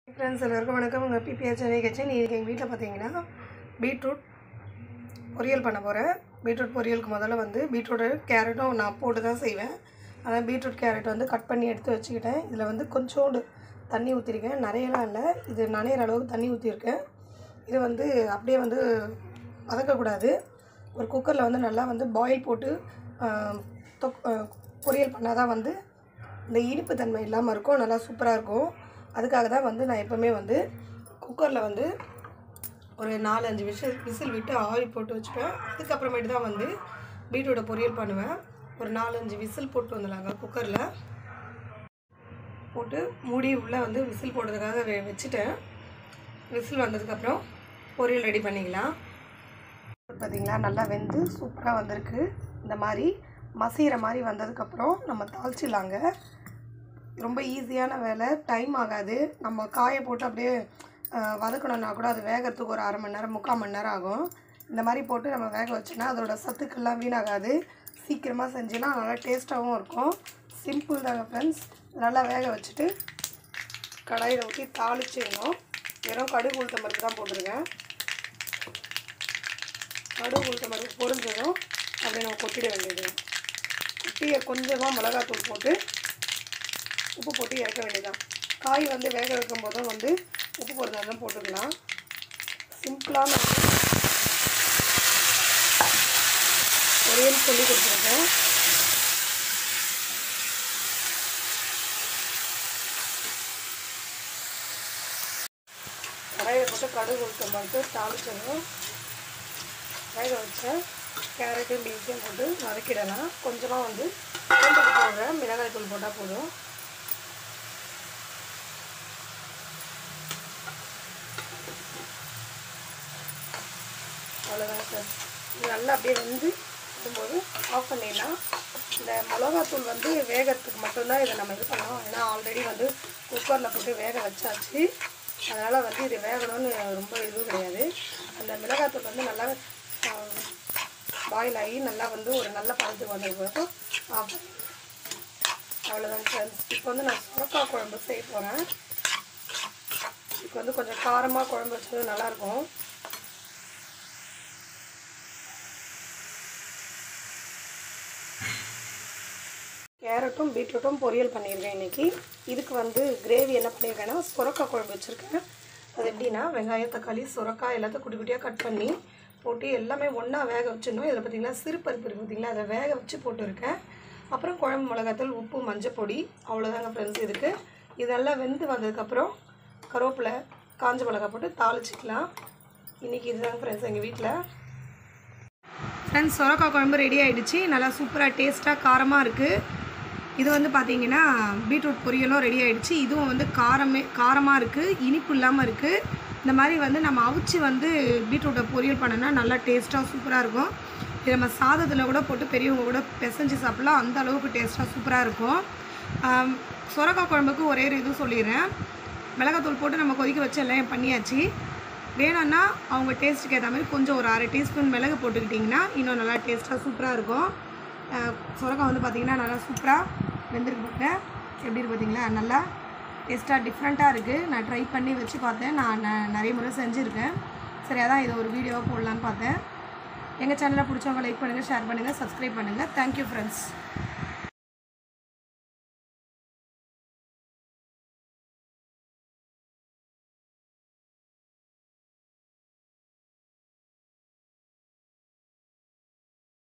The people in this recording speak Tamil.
ஃப்ரெண்ட்ஸ் எல்லாருக்கும் வணக்கம் உங்கள் பிபிஆர் சென்னை கிச்சன் இன்றைக்கி எங்கள் வீட்டில் பார்த்தீங்கன்னா பீட்ரூட் பொரியல் பண்ண போகிறேன் பீட்ரூட் பொரியலுக்கு முதல்ல வந்து பீட்ரூட்டு கேரட்டும் நான் போட்டு தான் செய்வேன் ஆனால் பீட்ரூட் கேரட் வந்து கட் பண்ணி எடுத்து வச்சுக்கிட்டேன் இதில் வந்து கொஞ்சோண்டு தண்ணி ஊற்றிருக்கேன் நிறையலாம் இல்லை இது நனையிற அளவுக்கு தண்ணி ஊற்றிருக்கேன் இது வந்து அப்படியே வந்து வதக்கக்கூடாது ஒரு குக்கரில் வந்து நல்லா வந்து பாயில் போட்டு ஆஹ், தொக் ஆஹ், பொரியல் பண்ணால் தான் வந்து இந்த இனிப்பு தன்மை இல்லாமல் இருக்கும் நல்லா சூப்பராக இருக்கும் அதுக்காக தான் வந்து நான் எப்போவுமே வந்து குக்கரில் வந்து ஒரு நாலஞ்சு விசில் விசில் விட்டு ஆயில் போட்டு வச்சுப்பேன் அதுக்கப்புறமேட்டு தான் வந்து பீட்ரூட்டை பொரியல் பண்ணுவேன் ஒரு நாலஞ்சு விசில் போட்டு வந்துடலாங்க குக்கரில் போட்டு மூடி உள்ளே வந்து விசில் போடுறதுக்காக வெ வச்சுட்டேன் விசில் வந்ததுக்கப்புறம் பொரியல் ரெடி பண்ணிக்கலாம் பார்த்தீங்களா நல்லா வெந்து சூப்பராக வந்திருக்கு இந்த மாதிரி மசிகிற மாதிரி வந்ததுக்கப்புறம் நம்ம தாளிச்சிடலாங்க ரொம்ப ஈஸியான வேலை டைம் ஆகாது நம்ம காய போட்டு அப்படியே அஹ், வதக்கணும்னா கூட அது வேகறதுக்கு ஒரு அரை மணி நேரம் முக்கால் மணி நேரம் ஆகும் இந்த மாதிரி போட்டு நம்ம வேக வச்சோன்னா அதோட சத்துக்கள்லாம் வீணாகாது சீக்கிரமாக செஞ்சுனா நல்லா டேஸ்ட்டாகவும் இருக்கும் சிம்பிள் தாங்க ஃப்ரெண்ட்ஸ் நல்லா வேக வச்சுட்டு கடாயில் ஊற்றி தாளிச்சிடணும் வெறும் கடுகு உளுத்த பருப்பு தான் போட்டிருக்கேன் கடுகு உளுத்த பருப்பு பொரிஞ்சதும் அப்படியே நம்ம கொட்டிட வேண்டியது கொட்டியை கொஞ்சமாக மிளகாத்தூள் போட்டு உப்பு போட்டு இறக்க வேண்டியதான் காய் வந்து வேக வைக்கும் போதும் வந்து உப்பு போடுறதுனாலும் போட்டுக்கலாம் சிம்பிளான பொரியல் சொல்லி கொடுத்துருக்கேன் கடாயில் போட்டு கடுகு உளுத்தம் போட்டு தாளிச்சதும் வேக வச்ச கேரட்டு பீன்ஸையும் போட்டு வதக்கிடலாம் கொஞ்சமாக வந்து பூண்டு போடுறேன் மிளகாய் தூள் போட்டால் போதும் அவ்வளோதான் சார் இது நல்லா அப்படியே வந்து வரும்போது ஆஃப் பண்ணிடலாம் இந்த மிளகாத்தூள் வந்து வேகத்துக்கு மட்டும்தான் இதை நம்ம இது பண்ணோம் ஏன்னா ஆல்ரெடி வந்து குக்கரில் போட்டு வேக வச்சாச்சு அதனால் வந்து இது வேகணும்னு ரொம்ப இது கிடையாது அந்த மிளகாத்தூள் வந்து நல்லா பாயில் ஆகி நல்லா வந்து ஒரு நல்ல பதத்துக்கு வந்த பிறகு ஆஃப் பண்ணிடலாம் அவ்வளோதான் ஃப்ரெண்ட்ஸ் இப்போ வந்து நான் சுரக்காய் குழம்பு செய்ய போகிறேன் இப்போ வந்து கொஞ்சம் காரமாக குழம்பு வச்சது நல்லாயிருக்கும் கேரட்டும் பீட்ரூட்டும் பொரியல் பண்ணியிருக்கேன் இன்றைக்கி இதுக்கு வந்து கிரேவி என்ன பண்ணியிருக்கேன்னா சுரக்காய் குழம்பு வச்சுருக்கேன் அது எப்படின்னா வெங்காயம் தக்காளி சுரக்காய் எல்லாத்தையும் குட்டி குட்டியாக கட் பண்ணி போட்டு எல்லாமே ஒன்றா வேக வச்சிடணும் இதில் பார்த்தீங்கன்னா சிறு பருப்பு இருக்குது பார்த்தீங்களா அதை வேக வச்சு போட்டுருக்கேன் அப்புறம் குழம்பு மிளகாத்தூள் உப்பு மஞ்சள் பொடி அவ்வளோதாங்க ஃப்ரெண்ட்ஸ் இதுக்கு இதெல்லாம் வெந்து வந்ததுக்கப்புறம் கருவேப்பிலை காஞ்ச மிளகாய் போட்டு தாளிச்சிக்கலாம் இன்றைக்கி இதுதாங்க ஃப்ரெண்ட்ஸ் எங்கள் வீட்டில் ஃப்ரெண்ட்ஸ் சொரக்காய் குழம்பு ரெடி ஆகிடுச்சு நல்லா சூப்பராக டேஸ்ட்டாக காரமாக இருக்குது இது வந்து பார்த்தீங்கன்னா பீட்ரூட் பொரியலும் ரெடி ஆகிடுச்சு இதுவும் வந்து காரமே காரமாக இருக்குது இனிப்பு இல்லாமல் இருக்குது இந்த மாதிரி வந்து நம்ம அவிச்சு வந்து பீட்ரூட்டை பொரியல் பண்ணோன்னா நல்லா டேஸ்ட்டாக சூப்பராக இருக்கும் இது நம்ம சாதத்தில் கூட போட்டு பெரியவங்க கூட பிசைஞ்சு சாப்பிட்லாம் அந்த அளவுக்கு டேஸ்ட்டாக சூப்பராக இருக்கும் ஆம், சொரக்காய் குழம்புக்கு ஒரே ஒரு இது சொல்லிடுறேன் மிளகாத்தூள் போட்டு நம்ம கொதிக்க வச்சு எல்லாம் பண்ணியாச்சு வேணும்னா அவங்க டேஸ்ட்டுக்கு ஏற்ற மாதிரி கொஞ்சம் ஒரு அரை டீஸ்பூன் மிளகு போட்டுக்கிட்டிங்கன்னா இன்னும் நல்லா டேஸ்ட்டாக சூப்பராக இருக்கும் அஹ் சுரக்காய் வந்து பார்த்திங்கன்னா நல்லா சூப்பராக வெந்திருக்கு பாருங்க எப்படி இருக்கு பார்த்தீங்களா நல்லா டேஸ்ட்டாக டிஃப்ரெண்ட்டாக இருக்குது நான் ட்ரை பண்ணி வச்சு பார்த்தேன் நான் ந- நிறைய முறை செஞ்சுருக்கேன் சரி அதான் இதை ஒரு வீடியோவாக போடலான்னு பார்த்தேன் எங்கள் சேனலை பிடிச்சவங்க லைக் பண்ணுங்கள் ஷேர் பண்ணுங்கள் சப்ஸ்கிரைப் பண்ணுங்கள் தேங்க்யூ ஃப்ரெண்ட்ஸ்